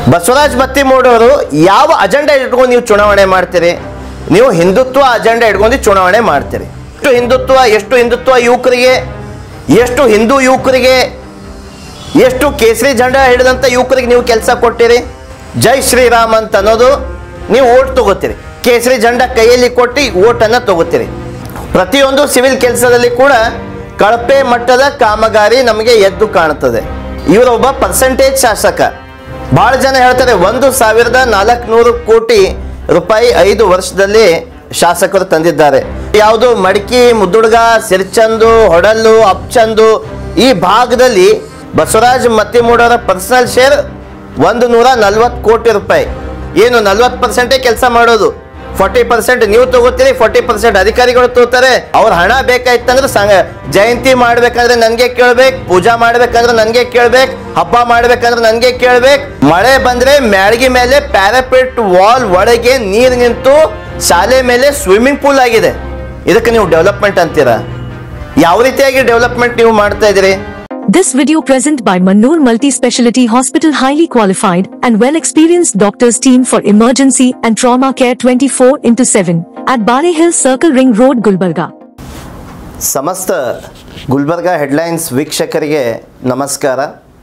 ಬಸವರಾಜ್ ಮತ್ತಿಮೂಡವರು ಯಾವ ಅಜೆಂಡಾ ಇಟ್ಕೊಂಡು ನೀವು ಚುನಾವಣೆ ಮಾಡ್ತೀರಿ ನೀವು ಹಿಂದುತ್ವ ಅಜೆಂಡಾ ಇಟ್ಕೊಂಡು ಚುನಾವಣೆ ಮಾಡ್ತೀರಿ ಎಷ್ಟು ಹಿಂದುತ್ವ ಎಷ್ಟು ಹಿಂದುತ್ವ ಯುವಕರಿಗೆ ಎಷ್ಟು ಹಿಂದೂ ಯುವಕರಿಗೆ ಎಷ್ಟು ಕೇಸರಿ ಜೆಂಡಾ ಹಿಡಿದಂಥ ಯುವಕರಿಗೆ ನೀವು ಕೆಲಸ ಕೊಟ್ಟಿರಿ ಜೈ ಶ್ರೀರಾಮ್ ಅಂತ ಅನ್ನೋದು ನೀವು ಓಟ್ ತಗೋತೀರಿ ಕೇಸರಿ ಜೆಂಡಾ ಕೈಯಲ್ಲಿ ಕೊಟ್ಟು ಓಟನ್ನು ತಗೋತೀರಿ ಪ್ರತಿಯೊಂದು ಸಿವಿಲ್ ಕೆಲಸದಲ್ಲಿ ಕೂಡ ಕಳಪೆ ಮಟ್ಟದ ಕಾಮಗಾರಿ ನಮಗೆ ಎದ್ದು ಕಾಣುತ್ತದೆ ಇವರೊಬ್ಬ ಪರ್ಸೆಂಟೇಜ್ ಶಾಸಕ ಬಹಳ ಜನ ಹೇಳ್ತಾರೆ ಒಂದು ಸಾವಿರದ ನಾಲ್ಕುನೂರು ಕೋಟಿ ರೂಪಾಯಿ ಐದು ವರ್ಷದಲ್ಲಿ ಶಾಸಕರು ತಂದಿದ್ದಾರೆ ಯಾವುದು ಮಡಿಕೆ ಮುದ್ದುಡ್ಗ ಸಿರ್ಚಂದು ಹೊಡಲ್ಲು ಅಪ್ಚಂದು ಈ ಭಾಗದಲ್ಲಿ ಬಸವರಾಜ್ ಮತ್ತಿಮೂಡವರ ಪರ್ಸನಲ್ ಶೇರ್ ಒಂದು ನೂರ ನಲ್ವತ್ತು ಕೋಟಿ ರೂಪಾಯಿ ಏನು ನಲ್ವತ್ತು ಪರ್ಸೆಂಟೇ ಕೆಲಸ ಮಾಡೋದು ಫಾರ್ಟಿ ಪರ್ಸೆಂಟ್ ನೀವು ತಗೋತೀರಿ ಫಾರ್ಟಿ ಪರ್ಸೆಂಟ್ ಅಧಿಕಾರಿಗಳು ತಗೋತಾರೆ ಅವ್ರ ಹಣ ಬೇಕಾಯ್ತಂದ್ರೆ ಸಂಗ ಜಯಂತಿ ಮಾಡ್ಬೇಕಾದ್ರೆ ನನಗೆ ಕೇಳ್ಬೇಕು ಪೂಜಾ ಮಾಡ್ಬೇಕಂದ್ರೆ ನನಗೆ ಕೇಳ್ಬೇಕು ಹಬ್ಬ ಮಾಡ್ಬೇಕಂದ್ರೆ ನನಗೆ ಕೇಳ್ಬೇಕು ಮಳೆ ಬಂದ್ರೆ ಮ್ಯಾಳ್ಗಿ ಮೇಲೆ ಪ್ಯಾರಾಪೆಟ್ ವಾಲ್ ಒಳಗೆ ನೀರು ನಿಂತು ಶಾಲೆ ಮೇಲೆ ಸ್ವಿಮ್ಮಿಂಗ್ ಪೂಲ್ ಆಗಿದೆ ಇದಕ್ಕೆ ನೀವು ಡೆವಲಪ್ಮೆಂಟ್ ಅಂತೀರಾ ಯಾವ ರೀತಿಯಾಗಿ ಡೆವಲಪ್ಮೆಂಟ್ ನೀವು ಮಾಡ್ತಾ ಇದ್ದೀರಿ This video present by Mannoor Multi-Speciality Hospital highly qualified and well-experienced doctors team for emergency and trauma care 24 into 7 at Bale Hill Circle Ring Road, Gulbarga. ಸಮಸ್ತ ಗುಲ್ಬರ್ಗ ಹೆಡ್ಲೈನ್ಸ್ ವೀಕ್ಷಕರಿಗೆ ನಮಸ್ಕಾರ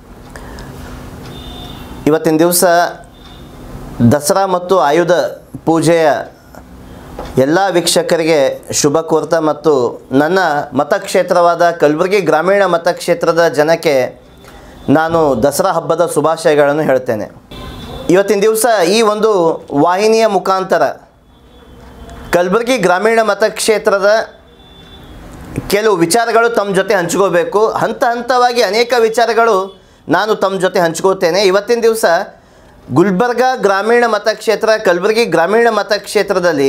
ಇವತ್ತಿನ ದಿವಸ ದಸರಾ ಮತ್ತು ಆಯುಧ ಪೂಜೆಯ ಎಲ್ಲ ವೀಕ್ಷಕರಿಗೆ ಶುಭ ಕೋರ್ತಾ ಮತ್ತು ನನ್ನ ಮತಕ್ಷೇತ್ರವಾದ ಕಲಬುರಗಿ ಗ್ರಾಮೀಣ ಮತಕ್ಷೇತ್ರದ ಜನಕ್ಕೆ ನಾನು ದಸರಾ ಹಬ್ಬದ ಶುಭಾಶಯಗಳನ್ನು ಹೇಳ್ತೇನೆ ಇವತ್ತಿನ ದಿವಸ ಈ ಒಂದು ವಾಹಿನಿಯ ಮುಖಾಂತರ ಕಲಬುರಗಿ ಗ್ರಾಮೀಣ ಮತಕ್ಷೇತ್ರದ ಕೆಲವು ವಿಚಾರಗಳು ತಮ್ಮ ಜೊತೆ ಹಂಚ್ಕೋಬೇಕು ಹಂತ ಹಂತವಾಗಿ ಅನೇಕ ವಿಚಾರಗಳು ನಾನು ತಮ್ಮ ಜೊತೆ ಹಂಚ್ಕೋತೇನೆ ಇವತ್ತಿನ ದಿವಸ ಗುಲ್ಬರ್ಗ ಗ್ರಾಮೀಣ ಮತಕ್ಷೇತ್ರ ಕಲಬುರಗಿ ಗ್ರಾಮೀಣ ಮತಕ್ಷೇತ್ರದಲ್ಲಿ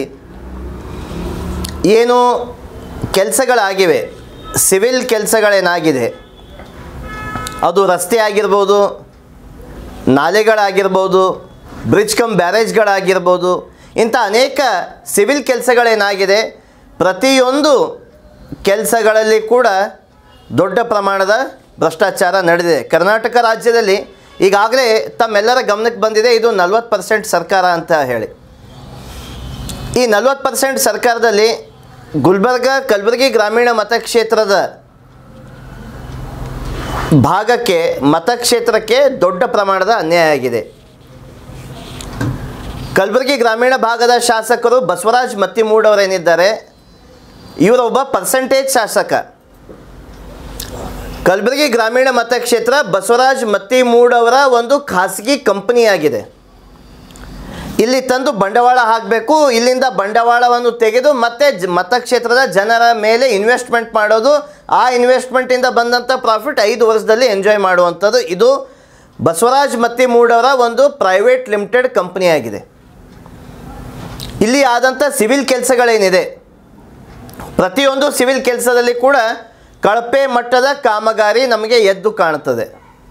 ಏನು ಕೆಲಸಗಳಾಗಿವೆ ಸಿವಿಲ್ ಕೆಲಸಗಳೇನಾಗಿದೆ ಅದು ರಸ್ತೆ ಆಗಿರ್ಬೋದು ನಾಲೆಗಳಾಗಿರ್ಬೋದು ಬ್ರಿಡ್ಜ್ ಕಮ್ ಬ್ಯಾರೇಜ್ಗಳಾಗಿರ್ಬೋದು ಇಂಥ ಅನೇಕ ಸಿವಿಲ್ ಕೆಲಸಗಳೇನಾಗಿದೆ ಪ್ರತಿಯೊಂದು ಕೆಲಸಗಳಲ್ಲಿ ಕೂಡ ದೊಡ್ಡ ಪ್ರಮಾಣದ ಭ್ರಷ್ಟಾಚಾರ ನಡೆದಿದೆ ಕರ್ನಾಟಕ ರಾಜ್ಯದಲ್ಲಿ ಈಗಾಗಲೇ ತಮ್ಮೆಲ್ಲರ ಗಮನಕ್ಕೆ ಬಂದಿದೆ ಇದು ನಲ್ವತ್ತು ಪರ್ಸೆಂಟ್ ಸರ್ಕಾರ ಅಂತ ಹೇಳಿ ಈ ನಲ್ವತ್ತು ಪರ್ಸೆಂಟ್ ಸರ್ಕಾರದಲ್ಲಿ ಗುಲ್ಬರ್ಗ ಕಲಬುರಗಿ ಗ್ರಾಮೀಣ ಮತಕ್ಷೇತ್ರದ ಭಾಗಕ್ಕೆ ಮತಕ್ಷೇತ್ರಕ್ಕೆ ದೊಡ್ಡ ಪ್ರಮಾಣದ ಅನ್ಯಾಯ ಆಗಿದೆ ಕಲಬುರಗಿ ಗ್ರಾಮೀಣ ಭಾಗದ ಶಾಸಕರು ಬಸವರಾಜ್ ಮತ್ತಿಮೂಡವರೇನಿದ್ದಾರೆ ಇವರೊಬ್ಬ ಪರ್ಸೆಂಟೇಜ್ ಶಾಸಕ ಕಲಬುರಗಿ ಗ್ರಾಮೀಣ ಮತಕ್ಷೇತ್ರ ಬಸವರಾಜ್ ಮತ್ತಿಮೂಡವರ ಒಂದು ಖಾಸಗಿ ಕಂಪನಿಯಾಗಿದೆ ಇಲ್ಲಿ ತಂದು ಬಂಡವಾಳ ಹಾಕಬೇಕು ಇಲ್ಲಿಂದ ಬಂಡವಾಳವನ್ನು ತೆಗೆದು ಮತ್ತೆ ಜ ಮತಕ್ಷೇತ್ರದ ಜನರ ಮೇಲೆ ಇನ್ವೆಸ್ಟ್ಮೆಂಟ್ ಮಾಡೋದು ಆ ಇನ್ವೆಸ್ಟ್ಮೆಂಟಿಂದ ಬಂದಂಥ ಪ್ರಾಫಿಟ್ ಐದು ವರ್ಷದಲ್ಲಿ ಎಂಜಾಯ್ ಮಾಡುವಂಥದ್ದು ಇದು ಬಸವರಾಜ್ ಮತ್ತಿಮೂಡವರ ಒಂದು ಪ್ರೈವೇಟ್ ಲಿಮಿಟೆಡ್ ಕಂಪನಿಯಾಗಿದೆ ಇಲ್ಲಿ ಆದಂಥ ಸಿವಿಲ್ ಕೆಲಸಗಳೇನಿದೆ ಪ್ರತಿಯೊಂದು ಸಿವಿಲ್ ಕೆಲಸದಲ್ಲಿ ಕೂಡ ಕಳಪೆ ಮಟ್ಟದ ಕಾಮಗಾರಿ ನಮಗೆ ಎದ್ದು ಕಾಣುತ್ತದೆ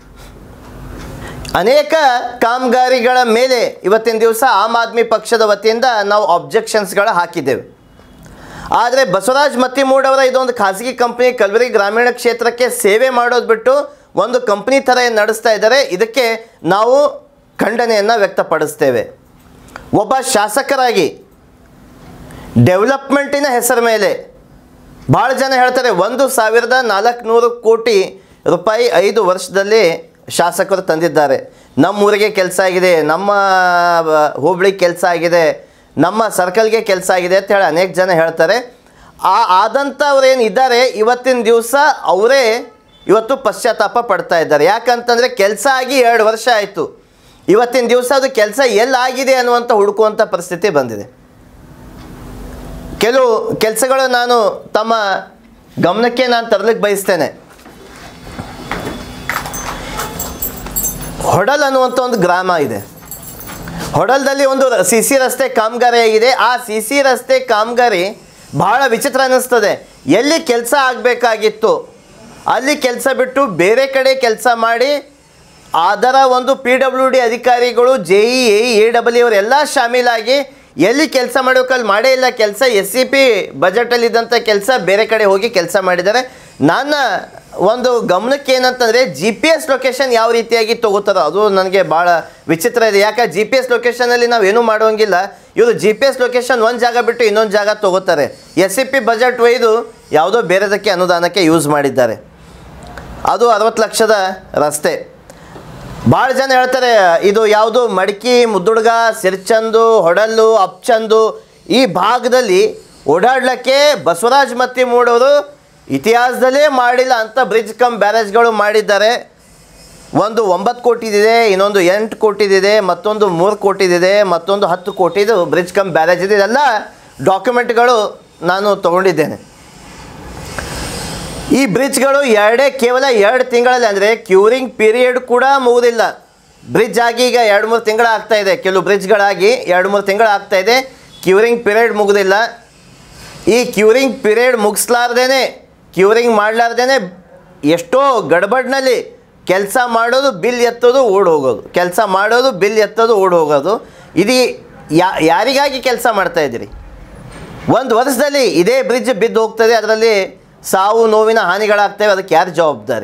ಅನೇಕ ಕಾಮಗಾರಿಗಳ ಮೇಲೆ ಇವತ್ತಿನ ದಿವಸ ಆಮ್ ಆದ್ಮಿ ಪಕ್ಷದ ವತಿಯಿಂದ ನಾವು ಅಬ್ಜೆಕ್ಷನ್ಸ್ಗಳ ಹಾಕಿದ್ದೇವೆ ಆದರೆ ಬಸವರಾಜ್ ಮತ್ತಿಮೂಡವರ ಇದೊಂದು ಖಾಸಗಿ ಕಂಪ್ನಿ ಕಲಬುರಗಿ ಗ್ರಾಮೀಣ ಕ್ಷೇತ್ರಕ್ಕೆ ಸೇವೆ ಮಾಡೋದು ಬಿಟ್ಟು ಒಂದು ಕಂಪ್ನಿ ಥರ ಏನು ನಡೆಸ್ತಾ ಇದ್ದಾರೆ ಇದಕ್ಕೆ ನಾವು ಖಂಡನೆಯನ್ನು ವ್ಯಕ್ತಪಡಿಸ್ತೇವೆ ಒಬ್ಬ ಶಾಸಕರಾಗಿ ಡೆವಲಪ್ಮೆಂಟಿನ ಹೆಸರ ಮೇಲೆ ಭಾಳ ಜನ ಹೇಳ್ತಾರೆ ಒಂದು ಸಾವಿರದ ನಾಲ್ಕುನೂರು ಕೋಟಿ ರೂಪಾಯಿ ಐದು ವರ್ಷದಲ್ಲಿ ಶಾಸಕರು ತಂದಿದ್ದಾರೆ ನಮ್ಮ ಊರಿಗೆ ಕೆಲಸ ಆಗಿದೆ ನಮ್ಮ ಆ, ಹೋಬಳಿಗೆ ಕೆಲಸ ಆಗಿದೆ ನಮ್ಮ ಸರ್ಕಲ್ಗೆ ಕೆಲಸ ಆಗಿದೆ ಅಂತ ಹೇಳಿ ಅನೇಕ ಜನ ಹೇಳ್ತಾರೆ ಆ ಆದಂಥವ್ರು ಏನು ಇದ್ದಾರೆ ಇವತ್ತಿನ ದಿವಸ ಅವರೇ ಇವತ್ತು ಪಶ್ಚಾತ್ತಾಪ ಪಡ್ತಾ ಇದ್ದಾರೆ ಯಾಕಂತಂದರೆ ಕೆಲಸ ಆಗಿ ಎರಡು ವರ್ಷ ಆಯಿತು ಇವತ್ತಿನ ದಿವಸ ಅದು ಕೆಲಸ ಎಲ್ಲಾಗಿದೆ ಅನ್ನುವಂಥ ಹುಡುಕುವಂಥ ಪರಿಸ್ಥಿತಿ ಬಂದಿದೆ ಕೆಲವು ಕೆಲಸಗಳು ನಾನು ತಮ್ಮ ಗಮನಕ್ಕೆ ನಾನು ತರಲಿಕ್ಕೆ ಬಯಸ್ತೇನೆ ಹೊಡಲ್ ಅನ್ನುವಂಥ ಒಂದು ಗ್ರಾಮ ಇದೆ ಹೊಡಲ್ದಲ್ಲಿ ಒಂದು ಸಿ ಸಿ ರಸ್ತೆ ಕಾಮಗಾರಿ ಆಗಿದೆ ಆ ಸಿ ಸಿ ರಸ್ತೆ ಕಾಮಗಾರಿ ಬಹಳ ವಿಚಿತ್ರ ಅನ್ನಿಸ್ತದೆ ಎಲ್ಲಿ ಕೆಲಸ ಆಗಬೇಕಾಗಿತ್ತು ಅಲ್ಲಿ ಕೆಲಸ ಬಿಟ್ಟು ಬೇರೆ ಕಡೆ ಕೆಲಸ ಮಾಡಿ ಅದರ ಒಂದು ಪಿ ಡಬ್ಲ್ಯೂ ಡಿ ಅಧಿಕಾರಿಗಳು J E A A W ಅವರೆಲ್ಲ ಶಾಮೀಲಾಗಿ ಎಲ್ಲಿ ಕೆಲಸ ಮಾಡಬೇಕು ಅಲ್ಲಿ ಮಾಡೇ ಇಲ್ಲ ಕೆಲಸ ಎಸ್ ಸಿ ಪಿ ಬಜೆಟಲ್ಲಿದ್ದಂಥ ಕೆಲಸ ಬೇರೆ ಕಡೆ ಹೋಗಿ ಕೆಲಸ ಮಾಡಿದ್ದಾರೆ ನನ್ನ ಒಂದು ಗಮನಕ್ಕೆ ಏನಂತಂದರೆ ಜಿ ಪಿ ಎಸ್ ಲೊಕೇಶನ್ ಯಾವ ರೀತಿಯಾಗಿ ತಗೋತಾರೋ ಅದು ನನಗೆ ಭಾಳ ವಿಚಿತ್ರ ಇದೆ ಯಾಕೆ ಜಿ ಪಿ ಎಸ್ ಲೊಕೇಶನಲ್ಲಿ ನಾವು ಏನೂ ಮಾಡೋಂಗಿಲ್ಲ ಇವರು ಜಿ ಪಿ ಎಸ್ ಲೊಕೇಶನ್ ಒಂದು ಜಾಗ ಬಿಟ್ಟು ಇನ್ನೊಂದು ಜಾಗ ತಗೋತಾರೆ ಎಸ್ ಸಿ ಪಿ ಬಜೆಟ್ ಒಯ್ದು ಯಾವುದೋ ಬೇರೆದಕ್ಕೆ ಅನುದಾನಕ್ಕೆ ಯೂಸ್ ಮಾಡಿದ್ದಾರೆ ಅದು ಅರವತ್ತು ಲಕ್ಷದ ರಸ್ತೆ ಭಾಳ ಜನ ಹೇಳ್ತಾರೆ ಇದು ಯಾವುದು ಮಡಿಕೆ ಮುದ್ದುಡ್ಗ ಸಿರ್ಚಂದು ಹೊಡಲ್ಲು ಅಪ್ಚಂದು ಈ ಭಾಗದಲ್ಲಿ ಓಡಾಡ್ಲಿಕ್ಕೆ ಬಸವರಾಜ್ ಮತ್ತಿ ಮೂಡೋರು ಇತಿಹಾಸದಲ್ಲೇ ಮಾಡಿಲ್ಲ ಅಂತ ಬ್ರಿಡ್ಜ್ ಕಮ್ ಬ್ಯಾರೇಜ್ಗಳು ಮಾಡಿದ್ದಾರೆ ಒಂದು ಒಂಬತ್ತು ಕೋಟಿದಿದೆ ಇನ್ನೊಂದು ಎಂಟು ಕೋಟಿದಿದೆ ಮತ್ತೊಂದು ಮೂರು ಕೋಟಿದಿದೆ ಮತ್ತೊಂದು ಹತ್ತು ಕೋಟಿದು ಬ್ರಿಡ್ಜ್ ಕಮ್ ಬ್ಯಾರೇಜ್ ಇದೆ ಇದೆಲ್ಲ ಡಾಕ್ಯುಮೆಂಟ್ಗಳು ನಾನು ತೊಗೊಂಡಿದ್ದೇನೆ ಈ ಬ್ರಿಡ್ಜ್ಗಳು ಎರಡೇ ಕೇವಲ ಎರಡು ತಿಂಗಳಲ್ಲಿ ಅಂದರೆ ಕ್ಯೂರಿಂಗ್ ಪೀರಿಯಡ್ ಕೂಡ ಮುಗುದಿಲ್ಲ ಬ್ರಿಡ್ಜ್ ಆಗಿ ಈಗ ಎರಡು ಮೂರು ತಿಂಗಳು ಆಗ್ತಾ ಇದೆ ಕೆಲವು ಬ್ರಿಡ್ಜ್ಗಳಾಗಿ ಎರಡು ಮೂರು ತಿಂಗಳು ಆಗ್ತಾ ಇದೆ ಕ್ಯೂರಿಂಗ್ ಪೀರಿಯಡ್ ಮುಗುದಿಲ್ಲ ಈ ಕ್ಯೂರಿಂಗ್ ಪೀರಿಯಡ್ ಮುಗಿಸ್ಲಾರ್ದೇನೆ ಕ್ಯೂರಿಂಗ್ ಮಾಡಲಾರ್ದೇನೆ ಎಷ್ಟೋ ಗಡ್ಬಡ್ನಲ್ಲಿ ಕೆಲಸ ಮಾಡೋದು ಬಿಲ್ ಎತ್ತೋದು ಓಡ್ ಹೋಗೋದು ಕೆಲಸ ಮಾಡೋದು ಬಿಲ್ ಎತ್ತೋದು ಓಡ್ ಹೋಗೋದು ಇದು ಯಾ ಯಾರಿಗಾಗಿ ಕೆಲಸ ಮಾಡ್ತಾ ಇದ್ದೀರಿ ಒಂದು ವರ್ಷದಲ್ಲಿ ಇದೇ ಬ್ರಿಡ್ಜ್ ಬಿದ್ದು ಹೋಗ್ತದೆ ಅದರಲ್ಲಿ ಸಾವು ನೋವಿನ ಹಾನಿಗಳಾಗ್ತವೆ ಅದಕ್ಕೆ ಯಾರು ಜವಾಬ್ದಾರಿ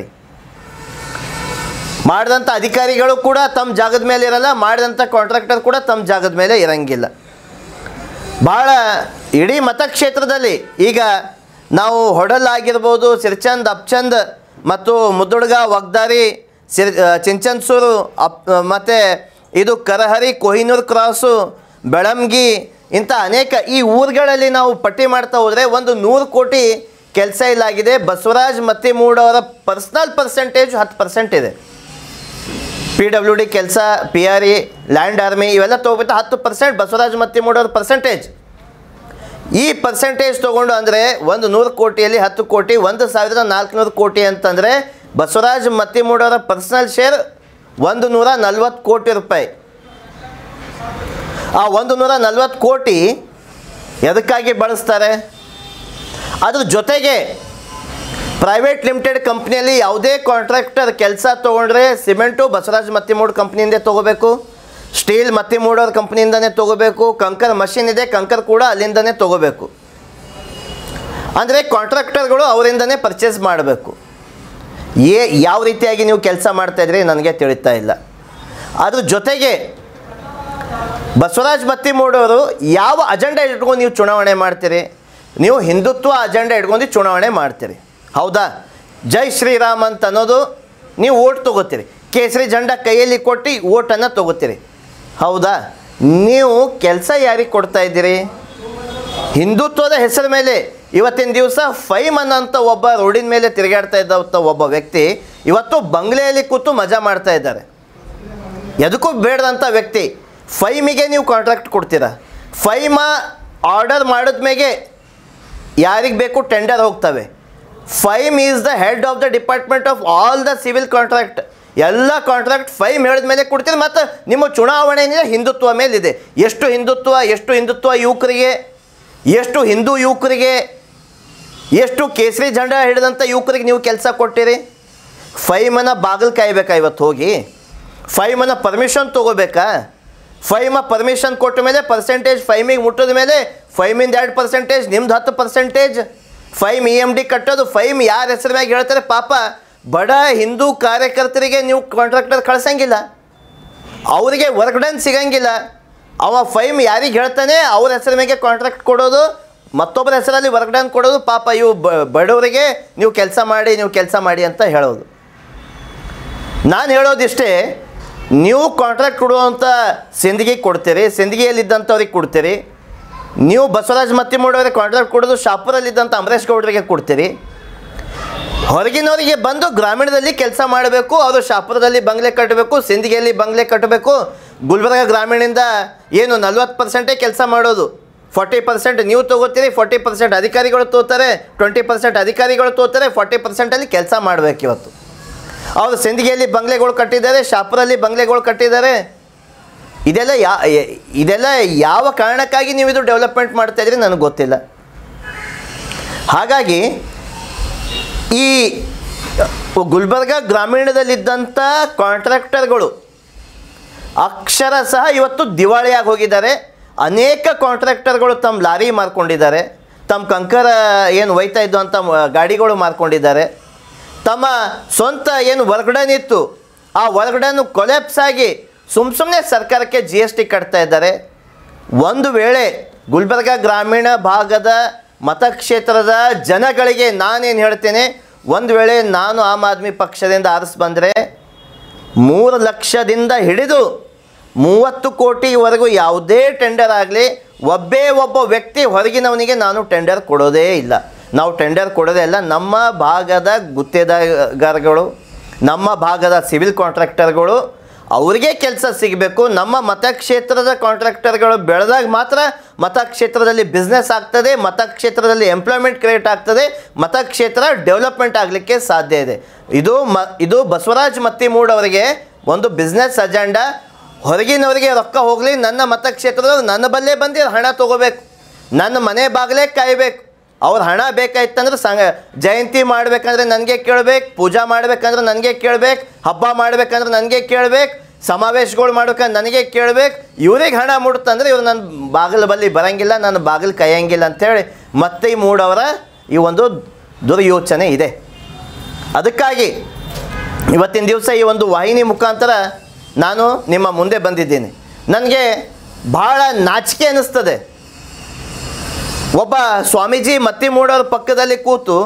ಮಾಡಿದಂಥ ಅಧಿಕಾರಿಗಳು ಕೂಡ ತಮ್ಮ ಜಾಗದ ಮೇಲೆ ಇರಲ್ಲ ಮಾಡಿದಂಥ ಕಾಂಟ್ರಾಕ್ಟರ್ ಕೂಡ ತಮ್ಮ ಜಾಗದ ಮೇಲೆ ಇರಂಗಿಲ್ಲ ಭಾಳ ಇಡೀ ಮತಕ್ಷೇತ್ರದಲ್ಲಿ ಈಗ ನಾವು ಹೊಡಲ್ ಆಗಿರ್ಬೋದು ಸಿರ್ಚಂದ್ ಅಪ್ಚಂದ್ ಮತ್ತು ಮುದ್ದುಡ್ಗ ವಗ್ದಾರಿ ಸಿರ್ ಚಿಂಚನ್ಸೂರು ಅಪ್ ಮತ್ತು ಇದು ಕರಹರಿ ಕೊಹಿನೂರು ಕ್ರಾಸು ಬೆಳಂಗಿ ಇಂಥ ಅನೇಕ ಈ ಊರುಗಳಲ್ಲಿ ನಾವು ಪಟ್ಟಿ ಮಾಡ್ತಾ ಹೋದರೆ ಒಂದು ನೂರು ಕೋಟಿ ಕೆಲಸ ಇಲ್ಲಾಗಿದೆ ಬಸವರಾಜ್ ಮತ್ತಿಮೂಡ್ ಅವರ ಪರ್ಸ್ನಲ್ ಪರ್ಸೆಂಟೇಜ್ ಹತ್ತು ಪರ್ಸೆಂಟ್ ಇದೆ ಪಿ ಡಬ್ಲ್ಯೂ ಡಿ ಕೆಲಸ P R E land army ಇವೆಲ್ಲ ತೊಗೊಬಿಟ್ಟು ಹತ್ತು ಪರ್ಸೆಂಟ್ ಬಸವರಾಜ್ ಮತ್ತಿಮೂಡ್ ಅವ್ರ ಪರ್ಸೆಂಟೇಜ್ ಈ ಪರ್ಸೆಂಟೇಜ್ ತೊಗೊಂಡು ಅಂದರೆ ಒಂದು ನೂರು ಕೋಟಿಯಲ್ಲಿ ಹತ್ತು ಕೋಟಿ ಒಂದು ಸಾವಿರದ ನಾಲ್ಕುನೂರು ಕೋಟಿ ಅಂತಂದರೆ ಬಸವರಾಜ್ ಮತ್ತಿಮೂಡ್ ಅವರ ಪರ್ಸನಲ್ ಶೇರ್ ಒಂದು ನೂರ ನಲ್ವತ್ತು ಕೋಟಿ ರೂಪಾಯಿ ಆ ಒಂದು ನೂರ ನಲ್ವತ್ತು ಕೋಟಿ ಎದಕ್ಕಾಗಿ ಬಳಸ್ತಾರೆ ಅದ್ರ ಜೊತೆಗೆ ಪ್ರೈವೇಟ್ ಲಿಮಿಟೆಡ್ ಕಂಪ್ನಿಯಲ್ಲಿ ಯಾವುದೇ ಕಾಂಟ್ರಾಕ್ಟರ್ ಕೆಲಸ ತೊಗೊಂಡ್ರೆ ಸಿಮೆಂಟು ಬಸವರಾಜ್ ಮತ್ತಿಮೂಡ್ ಕಂಪ್ನಿಯಿಂದೇ ತೊಗೋಬೇಕು ಸ್ಟೀಲ್ ಮತ್ತಿಮೂಡೋರ್ ಕಂಪ್ನಿಯಿಂದನೇ ತೊಗೋಬೇಕು ಕಂಕರ್ ಮಷಿನ್ ಇದೆ ಕಂಕರ್ ಕೂಡ ಅಲ್ಲಿಂದನೇ ತೊಗೋಬೇಕು ಅಂದರೆ ಕಾಂಟ್ರಾಕ್ಟರ್ಗಳು ಅವರಿಂದನೇ ಪರ್ಚೇಸ್ ಮಾಡಬೇಕು ಏ ಯಾವ ರೀತಿಯಾಗಿ ನೀವು ಕೆಲಸ ಮಾಡ್ತಾಯಿದ್ರಿ ನನಗೆ ತಿಳಿತಾ ಇಲ್ಲ ಅದ್ರ ಜೊತೆಗೆ ಬಸವರಾಜ್ ಮತ್ತಿಮೂಡೋರು ಯಾವ ಅಜೆಂಡಾ ಇಟ್ಕೊಂಡು ನೀವು ಚುನಾವಣೆ ಮಾಡ್ತೀರಿ ನೀವು ಹಿಂದುತ್ವ ಅಜೆಂಡಾ ಇಟ್ಕೊಂಡು ಚುನಾವಣೆ ಮಾಡ್ತೀರಿ ಹೌದಾ ಜೈ ಶ್ರೀರಾಮ್ ಅಂತ ಅನ್ನೋದು ನೀವು ಓಟ್ ತೊಗೋತೀರಿ ಕೇಸರಿ ಜೆಂಡಾ ಕೈಯಲ್ಲಿ ಕೊಟ್ಟು ಓಟನ್ನು ತೊಗೋತೀರಿ ಹೌದಾ ನೀವು ಕೆಲಸ ಯಾರಿಗೆ ಕೊಡ್ತಾ ಇದ್ದೀರಿ ಹಿಂದುತ್ವದ ಹೆಸರ ಮೇಲೆ ಇವತ್ತಿನ ದಿವಸ ಫೈಮ್ ಅನ್ನೋಂಥ ಒಬ್ಬ ರೋಡಿನ ಮೇಲೆ ತಿರುಗಾಡ್ತಾ ಇದ್ದಂಥ ಒಬ್ಬ ವ್ಯಕ್ತಿ ಇವತ್ತು ಬಂಗ್ಲೆಯಲ್ಲಿ ಕೂತು ಮಜಾ ಮಾಡ್ತಾ ಇದ್ದಾರೆ ಎದಕ್ಕೂ ಬೇಡದಂಥ ವ್ಯಕ್ತಿ ಫೈಮಿಗೆ ನೀವು ಕಾಂಟ್ರಾಕ್ಟ್ ಕೊಡ್ತೀರಾ ಫೈಮ ಆರ್ಡರ್ ಮಾಡಿದ್ಮೇಲೆ ಯಾರಿಗೆ ಬೇಕು ಟೆಂಡರ್ ಹೋಗ್ತವೆ firm is the head of the department of all the civil contract ಎಲ್ಲ ಕಾಂಟ್ರಾಕ್ಟ್ ಫೈಮ್ ಹೇಳಿದ ಮೇಲೆ ಕೊಡ್ತೀರಿ ಮತ್ತು ನಿಮ್ಮ ಚುನಾವಣೆ ಏನಿದೆ ಹಿಂದುತ್ವ ಮೇಲಿದೆ ಎಷ್ಟು ಹಿಂದುತ್ವ ಎಷ್ಟು ಹಿಂದುತ್ವ ಯುವಕರಿಗೆ ಎಷ್ಟು ಹಿಂದೂ ಯುವಕರಿಗೆ ಎಷ್ಟು ಕೇಸರಿ ಜೆಂಡಾ ಹಿಡಿದಂಥ ಯುವಕರಿಗೆ ನೀವು ಕೆಲಸ ಕೊಟ್ಟಿರಿ ಫೈಮನ ಬಾಗಿಲು ಕಾಯ್ಬೇಕಾ ಇವತ್ತು ಹೋಗಿ ಫೈಮನ ಪರ್ಮಿಷನ್ ತೊಗೋಬೇಕಾ ಫೈಮ ಪರ್ಮಿಷನ್ ಕೊಟ್ಟ ಮೇಲೆ ಪರ್ಸೆಂಟೇಜ್ ಫೈಮಿಗೆ ಮುಟ್ಟಿದ ಮೇಲೆ ಫೈಮಿಂದ ಎರಡು ಪರ್ಸೆಂಟೇಜ್ ನಿಮ್ದು ಹತ್ತು percentage firm E M D ಕಟ್ಟೋದು ಫೈಮ್ ಯಾರ ಹೆಸರು ಮ್ಯಾಗ ಹೇಳ್ತಾರೆ ಪಾಪ ಬಡ ಹಿಂದೂ ಕಾರ್ಯಕರ್ತರಿಗೆ ನೀವು ಕಾಂಟ್ರಾಕ್ಟರ್ ಕಳ್ಸಂಗಿಲ್ಲ ಅವರಿಗೆ ವರ್ಕ್ ಡನ್ ಸಿಗಂಗಿಲ್ಲ ಅವ ಫೈಮ್ ಯಾರಿಗೆ ಹೇಳ್ತಾನೆ ಅವ್ರ ಹೆಸರ ಮೇಲೆ ಕಾಂಟ್ರಾಕ್ಟ್ ಕೊಡೋದು ಮತ್ತೊಬ್ಬರ ಹೆಸರಲ್ಲಿ ವರ್ಕ್ ಡನ್ ಕೊಡೋದು ಪಾಪ ಇವು ಬ- ಬಡವರಿಗೆ ನೀವು ಕೆಲಸ ಮಾಡಿ ನೀವು ಕೆಲಸ ಮಾಡಿ ಅಂತ ಹೇಳೋದು ನಾನು ಹೇಳೋದಿಷ್ಟೇ ನೀವು ಕಾಂಟ್ರಾಕ್ಟ್ ಕೊಡುವಂಥ ಸಿಂದಗಿ ಕೊಡ್ತೀರಿ ಸಿಂದಗಿಯಲ್ಲಿದ್ದಂಥವ್ರಿಗೆ ಕೊಡ್ತೀರಿ ನೀವು ಬಸವರಾಜ್ ಮತ್ತಿಮೂಡವ್ರಿಗೆ ಕಾಂಟ್ರಾಕ್ಟ್ ಕೊಡೋದು ಶಾಪುರಲ್ಲಿದ್ದಂಥ ಅಂಬರೀಷ್ ಗೌಡರಿಗೆ ಕೊಡ್ತೀರಿ ಹೊರಗಿನವರಿಗೆ ಬಂದು ಗ್ರಾಮೀಣದಲ್ಲಿ ಕೆಲಸ ಮಾಡಬೇಕು ಅವರು ಶಾಪುರದಲ್ಲಿ ಬಂಗ್ಲೆ ಕಟ್ಟಬೇಕು ಸಿಂದಗಿಯಲ್ಲಿ ಬಂಗ್ಲೆ ಕಟ್ಟಬೇಕು ಗುಲ್ಬರ್ಗ ಗ್ರಾಮೀಣಿಂದ ಏನು ನಲ್ವತ್ತು ಪರ್ಸೆಂಟೇ ಕೆಲಸ ಮಾಡೋದು ಫಾರ್ಟಿ ಪರ್ಸೆಂಟ್ ನೀವು ತೊಗೋತೀರಿ ಫಾರ್ಟಿ ಪರ್ಸೆಂಟ್ ಅಧಿಕಾರಿಗಳು ತೋತಾರೆ ಟ್ವೆಂಟಿ ಪರ್ಸೆಂಟ್ ಅಧಿಕಾರಿಗಳು ತೋತಾರೆ ಫಾರ್ಟಿ ಪರ್ಸೆಂಟಲ್ಲಿ ಕೆಲಸ ಮಾಡಬೇಕು ಇವತ್ತು ಅವರು ಸಿಂದಗಿಯಲ್ಲಿ ಬಂಗ್ಲೆಗಳು ಕಟ್ಟಿದ್ದಾರೆ ಶಾಪುರಲ್ಲಿ ಬಂಗ್ಲೆಗಳು ಕಟ್ಟಿದ್ದಾರೆ ಇದೆಲ್ಲ ಯಾ ಎ- ಇದೆಲ್ಲ ಯಾವ ಕಾರಣಕ್ಕಾಗಿ ನೀವು ಇದು ಡೆವಲಪ್ಮೆಂಟ್ ಮಾಡ್ತಾ ಇದ್ರಿ ನನಗೆ ಗೊತ್ತಿಲ್ಲ ಹಾಗಾಗಿ ಈ ಗುಲ್ಬರ್ಗ ಗ್ರಾಮೀಣದಲ್ಲಿದ್ದಂಥ ಕಾಂಟ್ರಾಕ್ಟರ್ಗಳು ಅಕ್ಷರ ಸಹ ಇವತ್ತು ದಿವಾಳಿಯಾಗಿ ಹೋಗಿದ್ದಾರೆ ಅನೇಕ ಕಾಂಟ್ರಾಕ್ಟರ್ಗಳು ತಮ್ಮ ಲಾರಿ ಮಾರ್ಕೊಂಡಿದ್ದಾರೆ ತಮ್ಮ ಕಂಕರ ಏನು ಒಯ್ತಾ ಇದ್ದು ಅಂತ ಗಾಡಿಗಳು ಮಾರ್ಕೊಂಡಿದ್ದಾರೆ ತಮ್ಮ ಸ್ವಂತ ಏನು ಹೊರಗಡೆನಿತ್ತು ಇತ್ತು ಆ ಹೊರಗಡೆನು ಕೊಲೆಪ್ಸ್ ಆಗಿ ಸುಮ್ಮ ಸುಮ್ಮನೆ ಸರ್ಕಾರಕ್ಕೆ ಜಿ ಎಸ್ ಟಿ ಕಟ್ತಾ ಇದ್ದಾರೆ ಒಂದು ವೇಳೆ ಗುಲ್ಬರ್ಗ ಗ್ರಾಮೀಣ ಭಾಗದ ಮತಕ್ಷೇತ್ರದ ಜನಗಳಿಗೆ ನಾನೇನು ಹೇಳ್ತೇನೆ ಒಂದು ವೇಳೆ ನಾನು ಆಮ್ ಆದ್ಮಿ ಪಕ್ಷದಿಂದ ಆರಿಸಿ ಬಂದರೆ ಮೂರು ಲಕ್ಷದಿಂದ ಹಿಡಿದು ಮೂವತ್ತು ಕೋಟಿವರೆಗೂ ಯಾವುದೇ ಟೆಂಡರ್ ಆಗಲಿ ಒಬ್ಬೇ ಒಬ್ಬ ವ್ಯಕ್ತಿ ಹೊರಗಿನವನಿಗೆ ನಾನು ಟೆಂಡರ್ ಕೊಡೋದೇ ಇಲ್ಲ ನಾವು ಟೆಂಡರ್ ಕೊಡೋದೇ ಇಲ್ಲ ನಮ್ಮ ಭಾಗದ ಗುತ್ತೇದಾರಗಳು ನಮ್ಮ ಭಾಗದ ಸಿವಿಲ್ ಕಾಂಟ್ರಾಕ್ಟರ್ಗಳು ಅವರಿಗೆ ಕೆಲಸ ಸಿಗಬೇಕು ನಮ್ಮ ಮತಕ್ಷೇತ್ರದ ಕಾಂಟ್ರಾಕ್ಟರ್ಗಳು ಬೆಳೆದಾಗ ಮಾತ್ರ ಮತಕ್ಷೇತ್ರದಲ್ಲಿ ಬಿಸ್ನೆಸ್ ಆಗ್ತದೆ ಮತಕ್ಷೇತ್ರದಲ್ಲಿ ಎಂಪ್ಲಾಯ್ಮೆಂಟ್ ಕ್ರಿಯೇಟ್ ಆಗ್ತದೆ ಮತಕ್ಷೇತ್ರ ಡೆವಲಪ್ಮೆಂಟ್ ಆಗಲಿಕ್ಕೆ ಸಾಧ್ಯ ಇದೆ ಇದು ಮ ಇದು ಬಸವರಾಜ್ ಮತ್ತಿಮೂಡ್ ಅವರಿಗೆ ಒಂದು ಬಿಸ್ನೆಸ್ ಅಜೆಂಡಾ ಹೊರಗಿನವರಿಗೆ ರೊಕ್ಕ ಹೋಗಲಿ ನನ್ನ ಮತಕ್ಷೇತ್ರದ ನನ್ನ ಬಲ್ಲೇ ಬಂದು ಹಣ ತೊಗೋಬೇಕು ನನ್ನ ಮನೆ ಬಾಗಿಲೇ ಕಾಯಬೇಕು ಅವ್ರ ಹಣ ಬೇಕಾಯ್ತಂದ್ರೆ ಸಂಗ ಜಯಂತಿ ಮಾಡ್ಬೇಕಂದ್ರೆ ನನಗೆ ಕೇಳ್ಬೇಕು ಪೂಜಾ ಮಾಡ್ಬೇಕಂದ್ರೆ ನನಗೆ ಕೇಳ್ಬೇಕು ಹಬ್ಬ ಮಾಡ್ಬೇಕಂದ್ರೆ ನನಗೆ ಕೇಳ್ಬೇಕು ಸಮಾವೇಶಗಳು ಮಾಡ್ಬೇಕಂದ್ರೆ ನನಗೆ ಕೇಳ್ಬೇಕು ಇವ್ರಿಗೆ ಹಣ ಮುಡುತ್ತಂದ್ರೆ ಇವ್ರು ನನ್ನ ಬಾಗಿಲು ಬಲ್ಲಿ ಬರಂಗಿಲ್ಲ ನನ್ನ ಬಾಗಿಲು ಕೈಯಂಗಿಲ್ಲ ಅಂಥೇಳಿ ಮತ್ತೆ ಈ ಮೂಡವರ ಈ ಒಂದು ದುರ್ಯೋಚನೆ ಇದೆ ಅದಕ್ಕಾಗಿ ಇವತ್ತಿನ ದಿವಸ ಈ ಒಂದು ವಾಹಿನಿ ಮುಖಾಂತರ ನಾನು ನಿಮ್ಮ ಮುಂದೆ ಬಂದಿದ್ದೀನಿ ನನಗೆ ಭಾಳ ನಾಚಿಕೆ ಅನ್ನಿಸ್ತದೆ ಒಬ್ಬ ಸ್ವಾಮೀಜಿ ಮತ್ತಿಮೂಡೋರ ಪಕ್ಕದಲ್ಲಿ ಕೂತು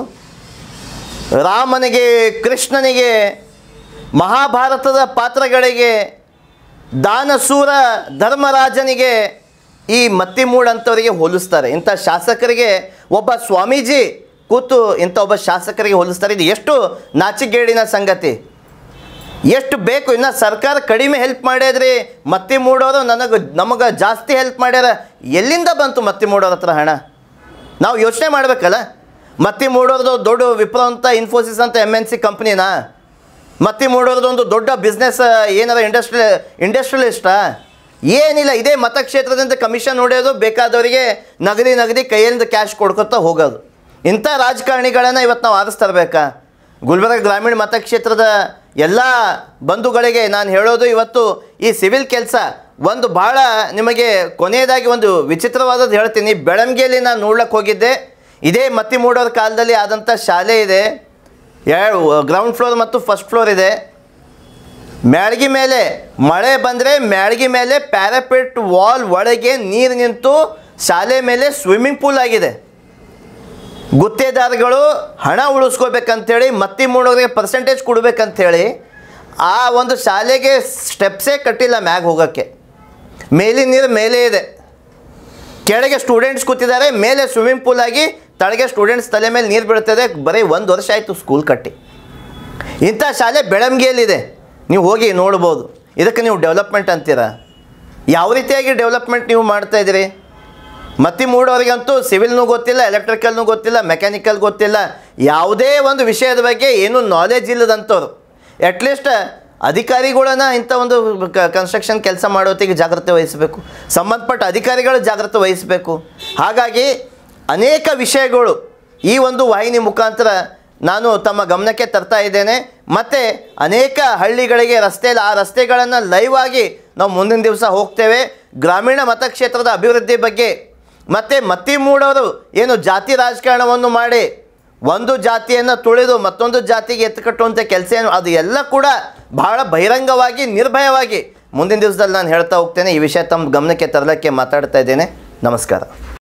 ರಾಮನಿಗೆ ಕೃಷ್ಣನಿಗೆ ಮಹಾಭಾರತದ ಪಾತ್ರಗಳಿಗೆ ದಾನಸೂರ ಧರ್ಮರಾಜನಿಗೆ ಈ ಮತ್ತಿಮೂಡ್ ಅಂಥವರಿಗೆ ಹೋಲಿಸ್ತಾರೆ ಇಂಥ ಶಾಸಕರಿಗೆ ಒಬ್ಬ ಸ್ವಾಮೀಜಿ ಕೂತು ಇಂಥ ಒಬ್ಬ ಶಾಸಕರಿಗೆ ಹೋಲಿಸ್ತಾರೆ ಇದು ಎಷ್ಟು ನಾಚಿಗೇಡಿನ ಸಂಗತಿ ಎಷ್ಟು ಬೇಕು ಇನ್ನು ಸರ್ಕಾರ ಕಡಿಮೆ ಹೆಲ್ಪ್ ಮಾಡ್ಯದ್ರಿ ಮತ್ತಿ ಮೂಡೋರು ನನಗೆ ನಮಗೆ ಜಾಸ್ತಿ ಹೆಲ್ಪ್ ಮಾಡ್ಯಾರ ಎಲ್ಲಿಂದ ಬಂತು ಮತ್ತಿ ಮೂಡೋರ ಹತ್ರ ಹಣ ನಾವು ಯೋಚನೆ ಮಾಡಬೇಕಲ್ಲ ಮತ್ತಿ ಮೂಡೋದು ದೊಡ್ಡ ವಿಪ್ರೋ ಅಂತ ಇನ್ಫೋಸಿಸ್ ಅಂತ ಎಮ್ ಎನ್ ಸಿ ಕಂಪ್ನಿನಾ ಮತ್ತಿ ಮೂಡೋದು ಒಂದು ದೊಡ್ಡ ಬಿಸ್ನೆಸ್ ಏನಾರ ಇಂಡಸ್ಟ್ರಿ ಇಂಡಸ್ಟ್ರಿಯಲಿಸ್ಟಾ ಏನಿಲ್ಲ ಇದೇ ಮತಕ್ಷೇತ್ರದಿಂದ ಕಮಿಷನ್ ಹೊಡೆಯೋದು ಬೇಕಾದವರಿಗೆ ನಗದಿ ನಗದಿ ಕೈಯಿಂದ ಕ್ಯಾಶ್ ಕೊಡ್ಕೊತಾ ಹೋಗೋದು ಇಂಥ ರಾಜಕಾರಣಿಗಳನ್ನು ಇವತ್ತು ನಾವು ಆರಿಸ್ತರಬೇಕಾ ಗುಲ್ಬರ್ಗ ಗ್ರಾಮೀಣ ಮತಕ್ಷೇತ್ರದ ಎಲ್ಲ ಬಂಧುಗಳಿಗೆ ನಾನು ಹೇಳೋದು ಇವತ್ತು ಈ ಸಿವಿಲ್ ಕೆಲಸ ಒಂದು ಭಾಳ ನಿಮಗೆ ಕೊನೆಯದಾಗಿ ಒಂದು ವಿಚಿತ್ರವಾದದ್ದು ಹೇಳ್ತೀನಿ ಬೆಳಂಗಿಯಲ್ಲಿ ನಾನು ನೋಡ್ಲಿಕ್ಕೆ ಹೋಗಿದ್ದೆ ಇದೇ ಮತ್ತಿಮೂಡೋರ ಕಾಲದಲ್ಲಿ ಆದಂಥ ಶಾಲೆ ಇದೆ ಎರಡು ಗ್ರೌಂಡ್ ಫ್ಲೋರ್ ಮತ್ತು ಫಸ್ಟ್ ಫ್ಲೋರ್ ಇದೆ ಮ್ಯಾಳ್ಗಿ ಮೇಲೆ ಮಳೆ ಬಂದರೆ ಮ್ಯಾಳ್ಗಿ ಮೇಲೆ ಪ್ಯಾರಾಪಿಟ್ ವಾಲ್ ಒಳಗೆ ನೀರು ನಿಂತು ಶಾಲೆ ಮೇಲೆ ಸ್ವಿಮ್ಮಿಂಗ್ ಪೂಲ್ ಆಗಿದೆ ಗುತ್ತೇದಾರಗಳು ಹಣ ಉಳಿಸ್ಕೋಬೇಕಂತೇಳಿ ಮತ್ತಿ ಮೂಡೋರಿಗೆ ಪರ್ಸೆಂಟೇಜ್ ಕೊಡ್ಬೇಕಂತೇಳಿ ಆ ಒಂದು ಶಾಲೆಗೆ ಸ್ಟೆಪ್ಸೇ ಕಟ್ಟಿಲ್ಲ ಮ್ಯಾಗ ಹೋಗೋಕ್ಕೆ ಮೇಲಿನ ನೀರು ಮೇಲೆ ಇದೆ ಕೆಳಗೆ ಸ್ಟೂಡೆಂಟ್ಸ್ ಕೂತಿದ್ದಾರೆ ಮೇಲೆ ಸ್ವಿಮ್ಮಿಂಗ್ ಪೂಲ್ ಆಗಿ ತಳಗೆ ಸ್ಟೂಡೆಂಟ್ಸ್ ತಲೆ ಮೇಲೆ ನೀರು ಬೀಳ್ತದೆ ಬರೀ ಒಂದು ವರ್ಷ ಆಯಿತು ಸ್ಕೂಲ್ ಕಟ್ಟಿ ಇಂಥ ಶಾಲೆ ಬೆಳಂಗಿಯಲ್ಲಿದೆ ನೀವು ಹೋಗಿ ನೋಡ್ಬೋದು ಇದಕ್ಕೆ ನೀವು ಡೆವಲಪ್ಮೆಂಟ್ ಅಂತೀರಾ ಯಾವ ರೀತಿಯಾಗಿ ಡೆವಲಪ್ಮೆಂಟ್ ನೀವು ಮಾಡ್ತಾ ಇದ್ದೀರಿ ಮತ್ತಿ ಮೂಡೋರಿಗಂತೂ ಸಿವಿಲ್ನೂ ಗೊತ್ತಿಲ್ಲ ಎಲೆಕ್ಟ್ರಿಕಲ್ನೂ ಗೊತ್ತಿಲ್ಲ ಮೆಕ್ಯಾನಿಕಲ್ ಗೊತ್ತಿಲ್ಲ ಯಾವುದೇ ಒಂದು ವಿಷಯದ ಬಗ್ಗೆ ಏನೂ ನಾಲೆಜ್ ಇಲ್ಲದಂಥವ್ರು ಅಟ್ಲೀಸ್ಟ್ ಅಧಿಕಾರಿಗಳನ್ನ ಇಂಥ ಒಂದು ಕನ್ಸ್ಟ್ರಕ್ಷನ್ ಕೆಲಸ ಮಾಡೋತ್ತಿಗೆ ಜಾಗ್ರತೆ ವಹಿಸಬೇಕು ಸಂಬಂಧಪಟ್ಟ ಅಧಿಕಾರಿಗಳು ಜಾಗ್ರತೆ ವಹಿಸಬೇಕು ಹಾಗಾಗಿ ಅನೇಕ ವಿಷಯಗಳು ಈ ಒಂದು ವಾಹಿನಿ ಮುಖಾಂತರ ನಾನು ತಮ್ಮ ಗಮನಕ್ಕೆ ತರ್ತಾ ಇದ್ದೇನೆ ಮತ್ತು ಅನೇಕ ಹಳ್ಳಿಗಳಿಗೆ ರಸ್ತೆಯಲ್ಲಿ ಆ ರಸ್ತೆಗಳನ್ನು ಲೈವ್ ಆಗಿ ನಾವು ಮುಂದಿನ ದಿವಸ ಹೋಗ್ತೇವೆ ಗ್ರಾಮೀಣ ಮತಕ್ಷೇತ್ರದ ಅಭಿವೃದ್ಧಿ ಬಗ್ಗೆ ಮತ್ತು ಮತ್ತಿ ಮೂಡೋರು ಏನು ಜಾತಿ ರಾಜಕಾರಣವನ್ನು ಮಾಡಿ ಒಂದು ಜಾತಿಯನ್ನು ತುಳಿದು ಮತ್ತೊಂದು ಜಾತಿಗೆ ಎತ್ತುಕಟ್ಟುವಂಥ ಕೆಲಸ ಏನು ಅದು ಎಲ್ಲ ಕೂಡ ಬಹಳ ಬಹಿರಂಗವಾಗಿ ನಿರ್ಭಯವಾಗಿ ಮುಂದಿನ ದಿವಸದಲ್ಲಿ ನಾನು ಹೇಳ್ತಾ ಹೋಗ್ತೇನೆ ಈ ವಿಷಯ ತಮ್ಮ ಗಮನಕ್ಕೆ ತರಲಿಕ್ಕೆ ಮಾತಾಡ್ತಾ ಇದ್ದೇನೆ ನಮಸ್ಕಾರ